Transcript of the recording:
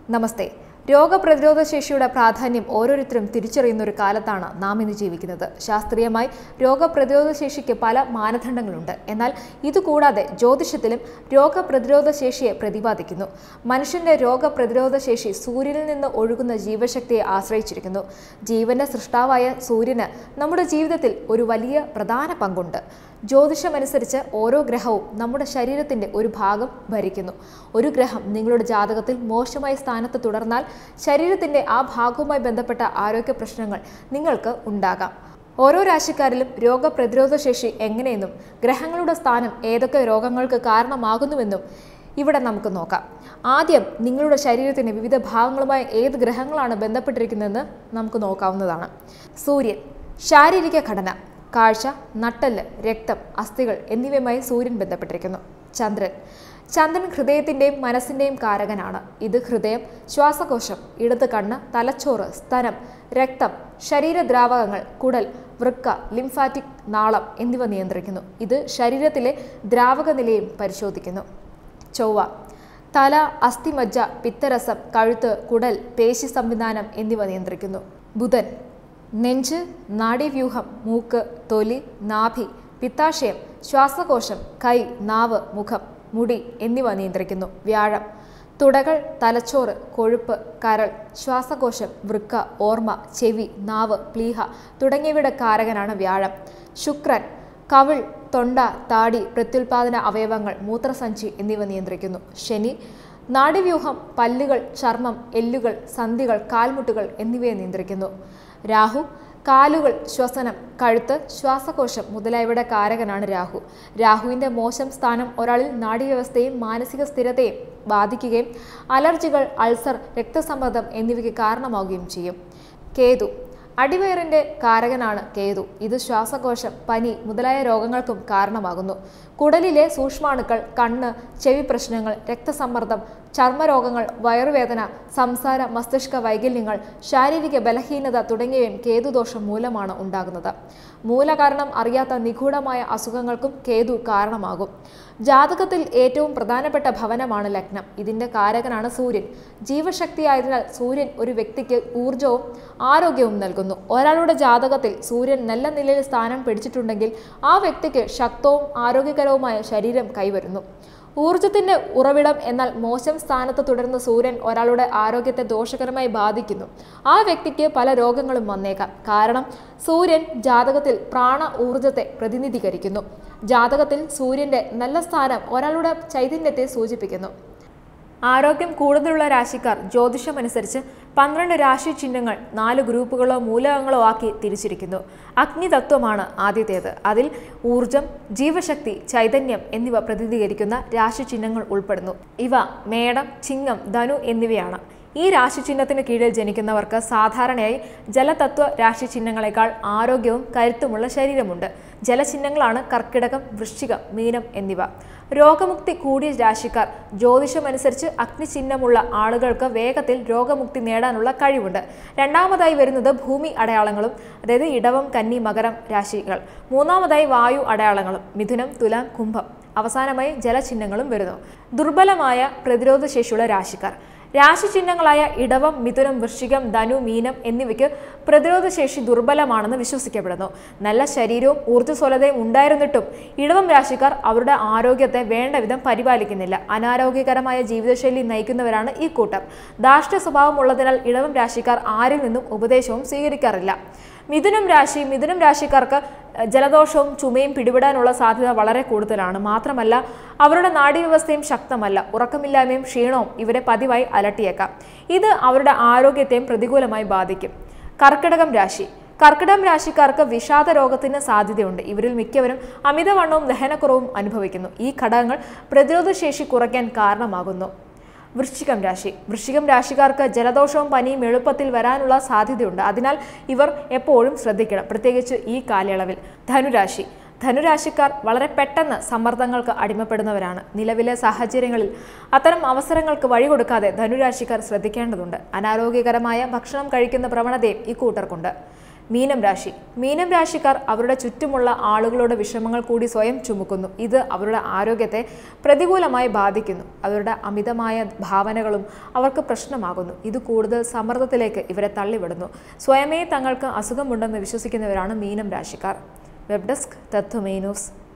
നമസ്തേ രോഗപ്രതിരോധ ശേഷിയുടെ പ്രാധാന്യം ഓരോരുത്തരും തിരിച്ചറിയുന്ന ഒരു കാലത്താണ് നാം ഇന്ന് ജീവിക്കുന്നത് ശാസ്ത്രീയമായി രോഗപ്രതിരോധ ശേഷിക്ക് പല മാനദണ്ഡങ്ങളുണ്ട് എന്നാൽ ഇതുകൂടാതെ ജ്യോതിഷത്തിലും രോഗപ്രതിരോധ ശേഷിയെ പ്രതിപാദിക്കുന്നു മനുഷ്യന്റെ രോഗപ്രതിരോധ ശേഷി സൂര്യനിൽ നിന്ന് ഒഴുകുന്ന ജീവശക്തിയെ ആശ്രയിച്ചിരിക്കുന്നു ജീവന്റെ സൃഷ്ടാവായ സൂര്യന് നമ്മുടെ ജീവിതത്തിൽ ഒരു വലിയ പ്രധാന പങ്കുണ്ട് ജ്യോതിഷമനുസരിച്ച് ഓരോ ഗ്രഹവും നമ്മുടെ ശരീരത്തിന്റെ ഒരു ഭാഗം ഭരിക്കുന്നു ഒരു ഗ്രഹം നിങ്ങളുടെ ജാതകത്തിൽ മോശമായ സ്ഥാനത്ത് തുടർന്നാൽ ശരീരത്തിന്റെ ആ ഭാഗവുമായി ബന്ധപ്പെട്ട ആരോഗ്യ പ്രശ്നങ്ങൾ നിങ്ങൾക്ക് ഉണ്ടാകാം ഓരോ രാശിക്കാരിലും രോഗപ്രതിരോധ ശേഷി എങ്ങനെയെന്നും ഗ്രഹങ്ങളുടെ സ്ഥാനം ഏതൊക്കെ രോഗങ്ങൾക്ക് കാരണമാകുന്നുവെന്നും ഇവിടെ നമുക്ക് നോക്കാം ആദ്യം നിങ്ങളുടെ ശരീരത്തിന്റെ വിവിധ ഭാഗങ്ങളുമായി ഏത് ഗ്രഹങ്ങളാണ് ബന്ധപ്പെട്ടിരിക്കുന്നതെന്ന് നമുക്ക് നോക്കാവുന്നതാണ് സൂര്യൻ ശാരീരിക ഘടന കാഴ്ച നട്ടല് രക്തം അസ്ഥികൾ എന്നിവയുമായി സൂര്യൻ ബന്ധപ്പെട്ടിരിക്കുന്നു ചന്ദ്രൻ ചന്ദ്രൻ ഹൃദയത്തിൻ്റെയും മനസ്സിൻ്റെയും കാരകനാണ് ഇത് ഹൃദയം ശ്വാസകോശം ഇടത് കണ്ണ് തലച്ചോറ് സ്തനം രക്തം ശരീരദ്രാവകങ്ങൾ കുടൽ വൃക്ക ലിംഫാറ്റിക് നാളം എന്നിവ നിയന്ത്രിക്കുന്നു ഇത് ശരീരത്തിലെ ദ്രാവക നിലയും പരിശോധിക്കുന്നു ചൊവ്വ തല അസ്ഥിമജ്ജ പിത്തരസം കഴുത്ത് കുടൽ പേശി സംവിധാനം എന്നിവ നിയന്ത്രിക്കുന്നു ബുധൻ നെഞ്ച് നാഡീവ്യൂഹം മൂക്ക് തൊലി നാഭി പിത്താശയം ശ്വാസകോശം കൈ നാവ് മുഖം മുടി എന്നിവ നിയന്ത്രിക്കുന്നു വ്യാഴം തുടകൾ തലച്ചോറ് കൊഴുപ്പ് കരൾ ശ്വാസകോശം വൃക്ക ഓർമ്മ ചെവി നാവ് പ്ലീഹ തുടങ്ങിയവയുടെ കാരകനാണ് വ്യാഴം ശുക്രൻ കവിൾ തൊണ്ട താടി പ്രത്യുൽപാദന അവയവങ്ങൾ മൂത്രസഞ്ചി എന്നിവ നിയന്ത്രിക്കുന്നു ശനി നാഡീവ്യൂഹം പല്ലുകൾ ചർമ്മം എല്ലുകൾ സന്ധികൾ കാൽമുട്ടുകൾ എന്നിവയെ നിയന്ത്രിക്കുന്നു രാഹു കാലുകൾ ശ്വസനം കഴുത്ത് ശ്വാസകോശം മുതലായവയുടെ കാരകനാണ് രാഹു രാഹുവിൻ്റെ മോശം സ്ഥാനം ഒരാളിൽ നാഡീവ്യവസ്ഥയും മാനസിക സ്ഥിരതയും ബാധിക്കുകയും അലർജികൾ അൾസർ രക്തസമ്മർദ്ദം എന്നിവയ്ക്ക് കാരണമാവുകയും ചെയ്യും കേതു അടിവയറിന്റെ കാരകനാണ് കേതു ഇത് ശ്വാസകോശം പനി മുതലായ രോഗങ്ങൾക്കും കാരണമാകുന്നു കുടലിലെ സൂക്ഷ്മാണുക്കൾ കണ്ണ് ചെവി പ്രശ്നങ്ങൾ രക്തസമ്മർദ്ദം ചർമ്മരോഗങ്ങൾ വയറുവേദന സംസാര മസ്തിഷ്ക വൈകല്യങ്ങൾ ശാരീരിക ബലഹീനത തുടങ്ങിയവയും കേതുദോഷം മൂലമാണ് ഉണ്ടാകുന്നത് മൂലകാരണം അറിയാത്ത നിഗൂഢമായ അസുഖങ്ങൾക്കും കേതു കാരണമാകും ജാതകത്തിൽ ഏറ്റവും പ്രധാനപ്പെട്ട ഭവനമാണ് ലഗ്നം ഇതിന്റെ കാരകനാണ് സൂര്യൻ ജീവശക്തിയായതിനാൽ സൂര്യൻ ഒരു വ്യക്തിക്ക് ഊർജവും ആരോഗ്യവും നൽകുന്നു ഒരാളുടെ ജാതകത്തിൽ സൂര്യൻ നല്ല നിലയിൽ സ്ഥാനം പിടിച്ചിട്ടുണ്ടെങ്കിൽ ആ വ്യക്തിക്ക് ശക്തവും ആരോഗ്യകരവുമായ ശരീരം കൈവരുന്നു ഊർജത്തിന്റെ ഉറവിടം എന്നാൽ മോശം സ്ഥാനത്ത് തുടരുന്ന സൂര്യൻ ഒരാളുടെ ആരോഗ്യത്തെ ദോഷകരമായി ബാധിക്കുന്നു ആ വ്യക്തിക്ക് പല രോഗങ്ങളും വന്നേക്കാം കാരണം സൂര്യൻ ജാതകത്തിൽ പ്രാണ ഊർജത്തെ പ്രതിനിധീകരിക്കുന്നു ജാതകത്തിൽ സൂര്യന്റെ നല്ല സ്ഥാനം ഒരാളുടെ ചൈതന്യത്തെ സൂചിപ്പിക്കുന്നു ആരോഗ്യം കൂടുതലുള്ള രാശിക്കാർ ജ്യോതിഷമനുസരിച്ച് പന്ത്രണ്ട് രാശി ചിഹ്നങ്ങൾ നാല് ഗ്രൂപ്പുകളോ മൂലകങ്ങളോ ആക്കി തിരിച്ചിരിക്കുന്നു അഗ്നിതത്വമാണ് ആദ്യത്തേത് അതിൽ ഊർജം ജീവശക്തി ചൈതന്യം എന്നിവ പ്രതിനിധീകരിക്കുന്ന രാശി ചിഹ്നങ്ങൾ ഉൾപ്പെടുന്നു ഇവ മേടം ചിങ്ങം ധനു എന്നിവയാണ് ഈ രാശിചിഹ്നത്തിന് കീഴിൽ ജനിക്കുന്നവർക്ക് സാധാരണയായി ജലതത്വ രാശിചിഹ്നങ്ങളെക്കാൾ ആരോഗ്യവും കരുത്തുമുള്ള ശരീരമുണ്ട് ജലചിഹ്നങ്ങളാണ് കർക്കിടകം വൃശ്ചികം മീനം എന്നിവ രോഗമുക്തി കൂടിയ രാശിക്കാർ ജ്യോതിഷമനുസരിച്ച് അഗ്നിചിഹ്നമുള്ള ആളുകൾക്ക് വേഗത്തിൽ രോഗമുക്തി നേടാനുള്ള കഴിവുണ്ട് രണ്ടാമതായി വരുന്നത് ഭൂമി അടയാളങ്ങളും അതായത് ഇടവം കന്നി മകരം രാശികൾ മൂന്നാമതായി വായു അടയാളങ്ങളും മിഥുനം തുലാം കുംഭം അവസാനമായി ജലചിഹ്നങ്ങളും വരുന്നു ദുർബലമായ പ്രതിരോധ ശേഷിയുള്ള രാശിക്കാർ രാശിചിഹ്നങ്ങളായ ഇടവം മിഥുനം വൃശ്ചികം ധനു മീനം എന്നിവയ്ക്ക് പ്രതിരോധശേഷി ദുർബലമാണെന്ന് വിശ്വസിക്കപ്പെടുന്നു നല്ല ശരീരവും ഊർജ്ജസ്വലതയും ഉണ്ടായിരുന്നിട്ടും ഇടവം രാശിക്കാർ അവരുടെ ആരോഗ്യത്തെ വേണ്ട വിധം പരിപാലിക്കുന്നില്ല അനാരോഗ്യകരമായ ജീവിതശൈലി നയിക്കുന്നവരാണ് ഈ കൂട്ടർ ധാർഷ്ട്യ സ്വഭാവമുള്ളതിനാൽ ഇടവം രാശിക്കാർ ആരിൽ നിന്നും ഉപദേശവും സ്വീകരിക്കാറില്ല മിഥുനം രാശി മിഥുനം രാശിക്കാർക്ക് ജലദോഷവും ചുമയും പിടിപെടാനുള്ള സാധ്യത വളരെ കൂടുതലാണ് മാത്രമല്ല അവരുടെ നാഡീവ്യവസ്ഥയും ശക്തമല്ല ഉറക്കമില്ലായ്മയും ക്ഷീണവും ഇവരെ പതിവായി അലട്ടിയേക്കാം ഇത് അവരുടെ ആരോഗ്യത്തെയും പ്രതികൂലമായി ബാധിക്കും കർക്കിടകം രാശി കർക്കിടകം രാശിക്കാർക്ക് വിഷാദ രോഗത്തിന് സാധ്യതയുണ്ട് ഇവരിൽ മിക്കവരും അമിതവണ്ണവും ദഹനക്കുറവും അനുഭവിക്കുന്നു ഈ ഘടകങ്ങൾ പ്രതിരോധശേഷി കുറയ്ക്കാൻ കാരണമാകുന്നു വൃശ്ചികം രാശി വൃശ്ചികം രാശിക്കാർക്ക് ജലദോഷവും പനിയും എളുപ്പത്തിൽ വരാനുള്ള സാധ്യതയുണ്ട് അതിനാൽ ഇവർ എപ്പോഴും ശ്രദ്ധിക്കണം പ്രത്യേകിച്ച് ഈ കാലയളവിൽ ധനുരാശി ധനുരാശിക്കാർ വളരെ പെട്ടെന്ന് സമ്മർദ്ദങ്ങൾക്ക് അടിമപ്പെടുന്നവരാണ് നിലവിലെ സാഹചര്യങ്ങളിൽ അത്തരം അവസരങ്ങൾക്ക് വഴികൊടുക്കാതെ ധനുരാശിക്കാർ ശ്രദ്ധിക്കേണ്ടതുണ്ട് അനാരോഗ്യകരമായ ഭക്ഷണം കഴിക്കുന്ന പ്രവണതയും ഇക്കൂട്ടർക്കുണ്ട് മീനം രാശി മീനം രാശിക്കാർ അവരുടെ ചുറ്റുമുള്ള ആളുകളുടെ വിഷമങ്ങൾ കൂടി സ്വയം ചുമക്കുന്നു ഇത് അവരുടെ ആരോഗ്യത്തെ പ്രതികൂലമായി ബാധിക്കുന്നു അവരുടെ അമിതമായ ഭാവനകളും അവർക്ക് പ്രശ്നമാകുന്നു ഇത് കൂടുതൽ സമ്മർദ്ദത്തിലേക്ക് ഇവരെ തള്ളിവിടുന്നു സ്വയമേ തങ്ങൾക്ക് അസുഖമുണ്ടെന്ന് വിശ്വസിക്കുന്നവരാണ് മീനം രാശിക്കാർ വെബ് ഡെസ്ക് തത്വമേ ന്യൂസ്